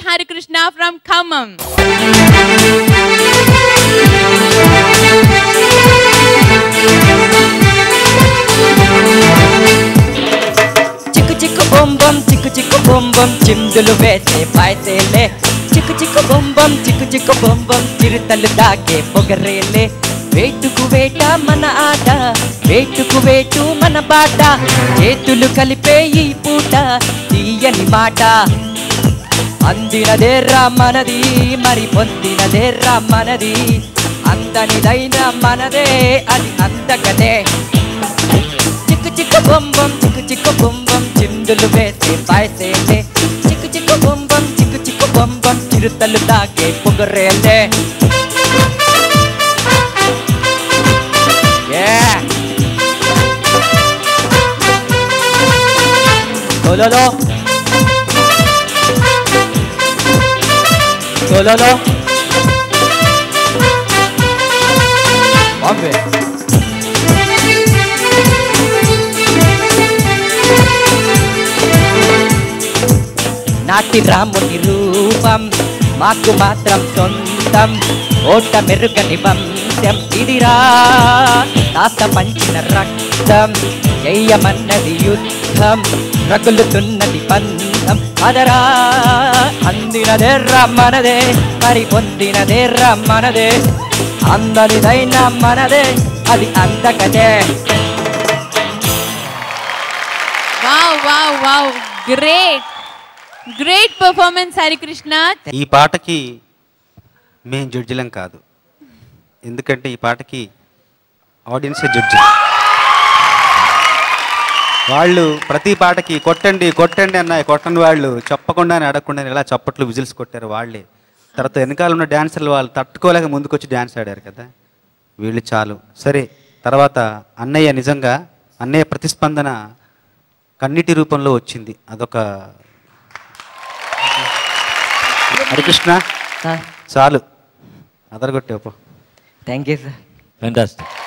Harikrishna from Khammam. చిక్కు చిక్కు బొంబం చిక్కు చిక్కు బొంబం చిందులు వేసే పాయసేలే చిక్కు చిక్కు బొంబం చిక్కు చిక్కు బొంబం చిరుతలు దాకే పొగరేలే వేటుకు వేట మన ఆట వేటుకు వేటు మన బాట చేతులు కలిపే ఈ పూట తీయని మాట అందినదేర్రా మనది మరి పొందినదేర్రా మనది అందనిదైన మనదే అది అందకదే చిక్కు చిక్కు బొంబం చిక్కు చిక్కు బొంబం చిందులు వేసే పాయసేలే చిక్కు చిక్కు బొంబం చిక్కు చిక్కు బొంబం చిరుతలు తాకే పొగరేలే Yeah. Tololo. Tololo. Bombay. నాటి రాముని రూపం మాకు మాత్రం సొంతం ఓట మెరుగని వంశం ఇదిరా తాత పంచిన రక్తం చెయ్యమన్నది యుద్ధం రగులుతున్నది పందం అదరా అందినదేర్రా మనదే మరి పొందినదేర్రా మనదే అందరిదైనా మనదే అది అందకదే Wow, wow, wow. Great. Great performance, Harikrishna. ఈ పాటకి మేం జడ్జిలం కాదు ఎందుకంటే ఈ పాటకి ఆడియన్సే జడ్జి వాళ్ళు ప్రతి పాటకి కొట్టండి కొట్టండి అన్న కొట్టని వాళ్ళు చెప్పకుండానే అడగకుండా ఇలా చప్పట్లు విజిల్స్ కొట్టారు వాళ్ళే తర్వాత వెనకాల ఉన్న డాన్సర్లు వాళ్ళు తట్టుకోలేక ముందుకొచ్చి డ్యాన్స్ ఆడారు కదా వీళ్ళు చాలు సరే తర్వాత అన్నయ్య నిజంగా అన్నయ్య ప్రతిస్పందన కన్నీటి రూపంలో వచ్చింది అదొక హరికృష్ణ సార్ చాలు అదరగొట్టావు పో థ్యాంక్ యూ సార్ Fantastic.